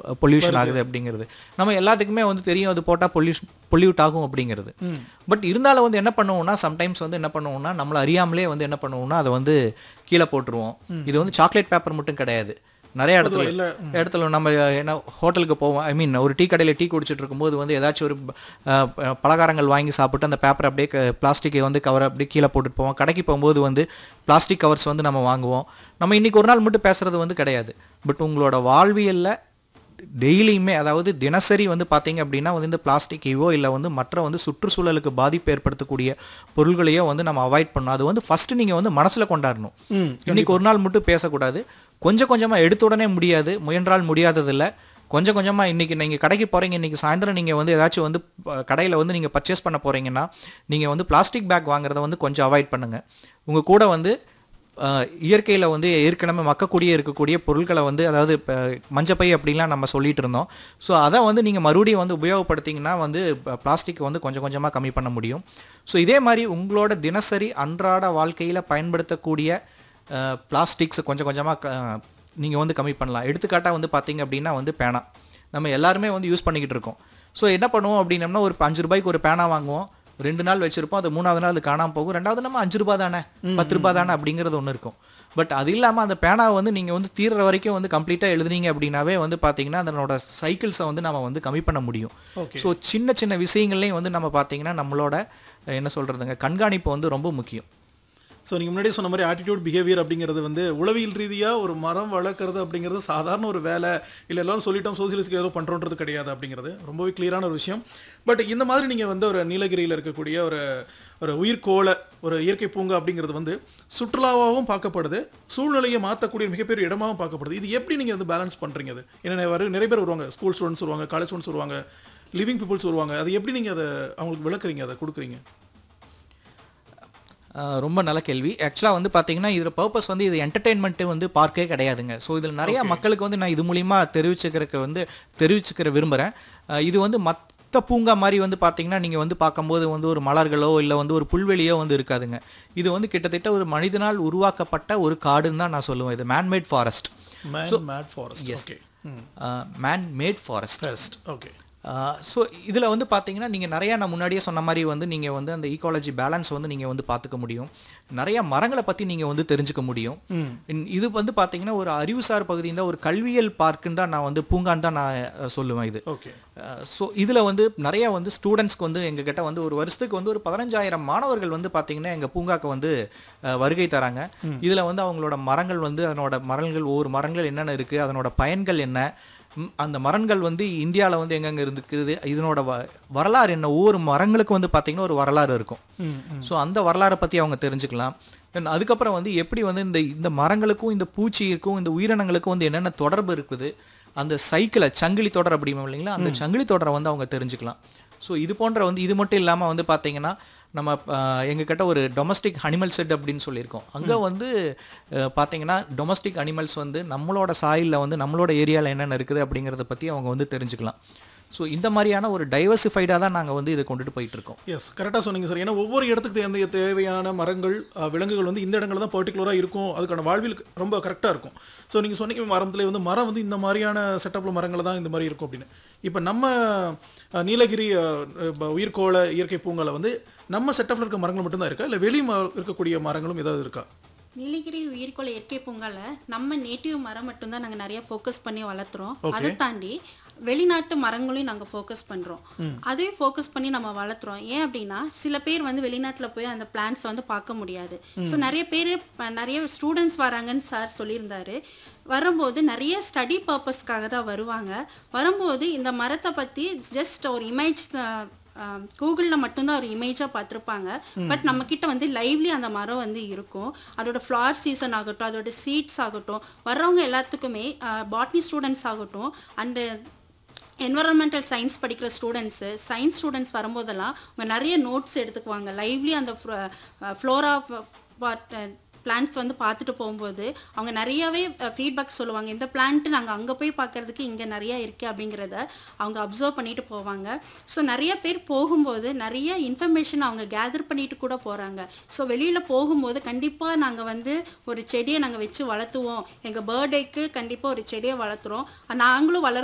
pollution ஆகுது அப்படிங்கிறது நம்ம எல்லாத்துக்குமே வந்து தெரியும் அது போட்டால் பொல்யூஷன் பொல்யூட் ஆகும் அப்படிங்கிறது பட் இருந்தாலும் வந்து என்ன பண்ணுவோம்னா சம்டைம்ஸ் வந்து என்ன பண்ணுவோம்னா நம்மளை அறியாமலே வந்து என்ன பண்ணுவோம்னா அதை வந்து கீழே போட்டுருவோம் இது வந்து சாக்லேட் பேப்பர் மட்டும் கிடையாது நிறைய இடத்துல இல்ல, இடத்துல நம்ம என்ன ஹோட்டலுக்கு போவோம் ஐ மீன் ஒரு டீ கடையில் டீ குடிச்சிட்டு இருக்கும்போது வந்து ஏதாச்சும் ஒரு அஹ், ப- பலகாரங்கள் வாங்கி சாப்பிட்டு அந்த பேப்பர் அப்படியே பிளாஸ்டிக்கை வந்து கவர் அப்படியே கீழே போட்டுட்டு போவோம் கடைக்கு போகும்போது வந்து பிளாஸ்டிக் கவர்ஸ் வந்து நம்ம வாங்குவோம் நம்ம இன்னைக்கு ஒரு நாள் மட்டும் பேசுறது வந்து கிடையாது பட் உங்களோட வாழ்வியல்ல டெய்லியுமே அதாவது தினசரி வந்து பார்த்தீங்க அப்படின்னா வந்து இந்த பிளாஸ்டிக்கையோ இல்லை வந்து மற்ற வந்து சுற்றுச்சூழலுக்கு பாதிப்பு ஏற்படுத்தக்கூடிய பொருள்களையோ வந்து நம்ம அவாய்ட் பண்ணணும் அது வந்து ஃபர்ஸ்ட் நீங்கள் வந்து மனசில் கொண்டாடணும் ம் இன்னைக்கு ஒரு நாள் மட்டும் பேசக்கூடாது கொஞ்சம் கொஞ்சமாக எடுத்த உடனே முடியாது முயன்றால் முடியாததில்ல கொஞ்சம் கொஞ்சமாக இன்னைக்கு நீங்கள் கடைக்கு போகிறீங்க இன்னைக்கு சாயந்தரம் நீங்கள் வந்து ஏதாச்சும் வந்து கடையில் வந்து நீங்கள் பர்ச்சேஸ் பண்ண போகிறீங்கன்னா நீங்கள் வந்து பிளாஸ்டிக் பேக் வாங்குறத வந்து கொஞ்சம் அவாய்ட் பண்ணுங்கள் உங்கள் கூட வந்து இயற்கையில் வந்து ஏற்கனவே மக்கக்கூடிய இருக்கக்கூடிய பொருட்களை வந்து அதாவது இப்போ மஞ்சப்பை அப்படின்லாம் நம்ம சொல்லிட்டு இருந்தோம் ஸோ அதை வந்து நீங்கள் மறுபடியும் வந்து உபயோகப்படுத்திங்கன்னா வந்து பிளாஸ்டிக் வந்து கொஞ்சம் கொஞ்சமாக கம்மி பண்ண முடியும் ஸோ இதே மாதிரி உங்களோட தினசரி அன்றாட வாழ்க்கையில் பயன்படுத்தக்கூடிய பிளாஸ்டிக்ஸ் கொஞ்சம் கொஞ்சமாக நீங்கள் வந்து கம்மி பண்ணலாம் எடுத்துக்காட்டாக வந்து பார்த்தீங்க அப்படின்னா வந்து பேனா நம்ம எல்லாருமே வந்து யூஸ் பண்ணிக்கிட்டு இருக்கோம் ஸோ என்ன பண்ணுவோம் அப்படின்னம்னா ஒரு அஞ்சு ரூபாய்க்கு ஒரு பேனா வாங்குவோம் ரெண்டு நாள் வச்சிருப்போம் அது மூணாவது நாள் அது காணாமல் போகும் ரெண்டாவது நம்ம அஞ்சு ரூபா தானே பத்து ரூபா தானே அப்படிங்கிறது ஒன்று இருக்கும் பட் அது இல்லாமல் அந்த பேனாவை வந்து நீங்கள் வந்து தீர்ற வரைக்கும் வந்து கம்ப்ளீட்டாக எழுதுனீங்க அப்படின்னாவே வந்து பார்த்தீங்கன்னா அதனோட சைக்கிள்ஸை வந்து நம்ம வந்து கம்மி பண்ண முடியும் ஓகே ஸோ சின்ன சின்ன விஷயங்கள்லையும் வந்து நம்ம பார்த்தீங்கன்னா நம்மளோட அஹ், என்ன சொல்கிறதுங்க கண்காணிப்பு வந்து ரொம்ப முக்கியம் ஸோ நீங்கள் முன்னாடியே சொன்ன மாதிரி ஆட்டிடியூட் பிஹேவியர் அப்படிங்கிறது வந்து உளவியல் ரீதியாக ஒரு மரம் வளர்க்குறது அப்படிங்கிறது சாதாரண ஒரு வேலை இல்லை எல்லாரும் சொல்லிட்டோம் சோசியலிஸ்ட்க்கு ஏதோ பண்ணுறோன்றது கிடையாது அப்படிங்கிறது ரொம்பவே கிளியரான ஒரு விஷயம் பட் இந்த மாதிரி நீங்கள் வந்து ஒரு நீலகிரியில் இருக்கக்கூடிய ஒரு ஒரு உயிர்கோள ஒரு இயற்கை பூங்கா அப்படிங்கிறது வந்து சுற்றுலாவாகவும் பார்க்கப்படுது சூழ்நிலையை மாற்றக்கூடிய மிகப்பெரிய இடமாகவும் பார்க்கப்படுது இது எப்படி நீங்கள் வந்து பேலன்ஸ் பண்ணுறீங்க அது ஏன்னா வர நிறைய பேர் வருவாங்க ஸ்கூல் ஸ்டூடெண்ட்ஸ் வருவாங்க காலேஜ் ஸ்டூடெண்ட்ஸ் வருவாங்க லிவிங் பீப்புள்ஸ் வருவாங்க அது எப்படி நீங்கள் அதை அவங்களுக்கு விளக்குறீங்க அதை கொடுக்குறீங்க அஹ் ரொம்ப நல்ல கேள்வி ஆக்சுவலாக வந்து பார்த்தீங்கன்னா இதில் பர்பஸ் வந்து இது என்டர்டெயின்மெண்ட்டு வந்து பார்க்கே கிடையாதுங்க ஸோ இதில் நிறைய மக்களுக்கு வந்து நான் இது மூலிமா தெரிவிச்சுக்கிறதுக்கு வந்து தெரிவிச்சுக்கிற விரும்புகிறேன் இது வந்து மற்ற பூங்கா மாதிரி வந்து பார்த்தீங்கன்னா நீங்கள் வந்து பார்க்கும்போது வந்து ஒரு மலர்களோ இல்லை வந்து ஒரு புல்வெளியோ வந்து இருக்காதுங்க இது வந்து கிட்டத்தட்ட ஒரு மனிதனால் உருவாக்கப்பட்ட ஒரு காடுன்னு தான் நான் சொல்லுவேன் இது man made forest man made forest okay man made forest first okay so இதில் வந்து பார்த்தீங்கன்னா நீங்கள் நிறையா நான் முன்னாடியே சொன்ன மாதிரி வந்து நீங்கள் வந்து அந்த ஈக்காலஜி பேலன்ஸ் வந்து நீங்கள் வந்து பார்த்துக்க முடியும் நிறைய மரங்களை பற்றி நீங்கள் வந்து தெரிஞ்சுக்க முடியும் இன்- இது வந்து பார்த்தீங்கன்னா ஒரு அறிவுசார் பகுதி தான் ஒரு கல்வியல் பார்க்குன்னு தான் நான் வந்து பூங்கான்னு தான் நான் அஹ், சொல்லுவேன் இது ஓகே ஸோ இதில் வந்து நிறைய வந்து ஸ்டூடெண்ட்ஸ்க்கு வந்து எங்ககிட்ட வந்து ஒரு வருஷத்துக்கு வந்து ஒரு பதினஞ்சாயிரம் மாணவர்கள் வந்து பார்த்தீங்கன்னா எங்கள் பூங்காக்கு வந்து அஹ், வருகை தராங்க இதில் வந்து அவங்களோட மரங்கள் வந்து அதனோட மரங்கள் ஒவ்வொரு மரங்கள் என்னென்ன இருக்குது அதனோட பயன்கள் என்ன ம், அந்த மரங்கள் வந்து இந்தியாவில் வந்து எங்கெங்கே இருந்துக்குது இதனோட வ வரலாறு என்ன ஒவ்வொரு மரங்களுக்கும் வந்து பார்த்தீங்கன்னா ஒரு வரலாறு இருக்கும் ம் ஸோ அந்த வரலாறை பற்றி அவங்க தெரிஞ்சுக்கலாம் Then அதுக்கப்புறம் வந்து எப்படி வந்து இந்த இந்த மரங்களுக்கும் இந்த பூச்சிக்கும் இந்த உயிரினங்களுக்கும் வந்து என்னென்ன தொடர்பு இருக்குது அந்த சைக்கிளை சங்கிலி தொடர் அப்படிம்போம் இல்லைங்களா அந்த சங்கிலி தொடரை வந்து அவங்க தெரிஞ்சுக்கலாம் ஸோ இது போன்ற வந்து இது மட்டும் இல்லாமல் வந்து பார்த்தீங்கன்னா நம்ம ஆஹ், எங்ககிட்ட ஒரு டொமஸ்டிக் அனிமல் செட் அப்படின்னு சொல்லியிருக்கோம் அங்கே வந்து அஹ், பார்த்தீங்கன்னா டொமஸ்டிக் அனிமல்ஸ் வந்து நம்மளோட சாயிலில் வந்து நம்மளோட ஏரியாவில் என்னென்ன இருக்குது அப்படிங்கிறத பற்றி அவங்க வந்து தெரிஞ்சுக்கலாம் ஸோ இந்த மாதிரியான ஒரு டைவர்சிஃபைடாக தான் நாங்கள் வந்து இதை கொண்டுட்டு போயிட்டு இருக்கோம் எஸ் கரெக்டாக சொன்னீங்க சார் ஏன்னா ஒவ்வொரு இடத்துக்கு தேவைய தேவையான மரங்கள் அஹ், விலங்குகள் வந்து இந்த இடங்கள்ல தான் பர்டிகுலராக இருக்கும் அதுக்கான வாழ்வில் ரொம்ப கரெக்டாக இருக்கும் ஸோ நீங்கள் சொன்னீங்க மரத்துல வந்து மரம் வந்து இந்த மாதிரியான செட்டப்பில் மரங்கள் தான் இந்த மாதிரி இருக்கும் அப்படின்னு இப்போ நம்ம அஹ், நீலகிரி அஹ், அஹ், உயிர்கோள இயற்கை பூங்கால வந்து நம்ம செட்டப்பில் இருக்க மரங்கள் மட்டும்தான் இருக்கா இல்லை வெளி ம- இருக்கக்கூடிய மரங்களும் ஏதாவது இருக்கா நீலகிரி உயிர்கோள இயற்கை பூங்கால நம்ம நேட்டிவ் மரம் மட்டும்தான் நாங்க நிறைய ஃபோக்கஸ் பண்ணி வளர்த்துறோம் அதை தாண்டி வெளிநாட்டு மரங்களையும் நாங்க ஃபோக்கஸ் பண்றோம் அதையும் ஃபோக்கஸ் பண்ணி நம்ம வளர்த்துறோம் ஏன் அப்படின்னா சில பேர் வந்து வெளிநாட்டுல போய் அந்த பிளான்ஸ் வந்து பார்க்க முடியாது ஸோ நிறைய பேர் நிறைய ஸ்டூடெண்ட்ஸ் வராங்கன்னு சார் சொல்லியிருந்தாரு வரும்போது நிறைய ஸ்டடி பர்பஸ்க்காக தான் வருவாங்க வரும்போது இந்த மரத்தை பத்தி ஜஸ்ட் ஒரு இமேஜ் கூகுளில் மட்டும்தான் ஒரு இமேஜாக பார்த்துருப்பாங்க பட் நம்ம கிட்ட வந்து லைவ்லி அந்த மரம் வந்து இருக்கும் அதோட ஃப்ளவர் சீசன் ஆகட்டும் அதோட சீட்ஸ் ஆகட்டும் வர்றவங்க எல்லாத்துக்குமே பாட்னி ஸ்டூடெண்ட்ஸ் ஆகட்டும் அண்டு என்வரன்மெண்டல் சயின்ஸ் படிக்கிற ஸ்டூடெண்ட்ஸு சயின்ஸ் ஸ்டூடெண்ட்ஸ் வரும்போதெல்லாம் அவங்க நிறைய நோட்ஸ் எடுத்துக்குவாங்க லைவ்லி அந்த ஃப்ளோரா பிளான்ட்ஸ் வந்து பார்த்துட்டு போகும்போது அவங்க நிறையவே ஃபீட்பேக் சொல்லுவாங்க இந்த பிளான்ட் நாங்கள் அங்கே போய் பார்க்கறதுக்கு இங்கே நிறைய இருக்கு அப்படிங்கிறத அவங்க அப்சர்வ் பண்ணிட்டு போவாங்க ஸோ நிறைய பேர் போகும்போது நிறைய இன்ஃபர்மேஷன் அவங்க கேதர் பண்ணிட்டு கூட போகிறாங்க ஸோ வெளியில் போகும்போது கண்டிப்பாக நாங்கள் வந்து ஒரு செடியை நாங்கள் வச்சு வளர்த்துவோம் எங்கள் பர்த்டேக்கு கண்டிப்பாக ஒரு செடியை வளர்த்துறோம் நாங்களும் வளரும்